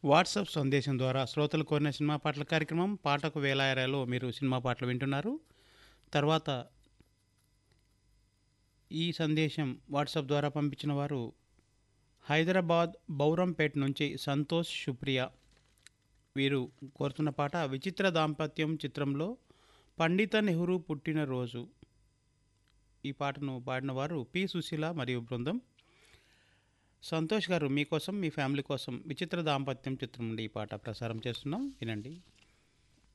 WhatsApp సందేశం ద్వారా శ్రోతలు కోరిన సినిమా పాటల కార్యక్రమం పాటకు వేలాయరాలో మీరు సినిమా పాటలు వింటున్నారు తర్వాత ఈ సందేశం వాట్సాప్ ద్వారా పంపించిన వారు హైదరాబాద్ బౌరంపేట నుంచి సంతోష్ సుప్రియ వీరు కోరుతున్న పాట విచిత్ర దాంపత్యం చిత్రంలో పండిత నెహ్రూ పుట్టినరోజు ఈ పాటను పాడిన వారు పి సుశీల మరియు బృందం సంతోష్ గారు మీకోసం మీ ఫ్యామిలీ కోసం విచిత్ర దాంపత్యం చిత్రం నుండి ఈ పాట ప్రసారం చేస్తున్నాం వినండి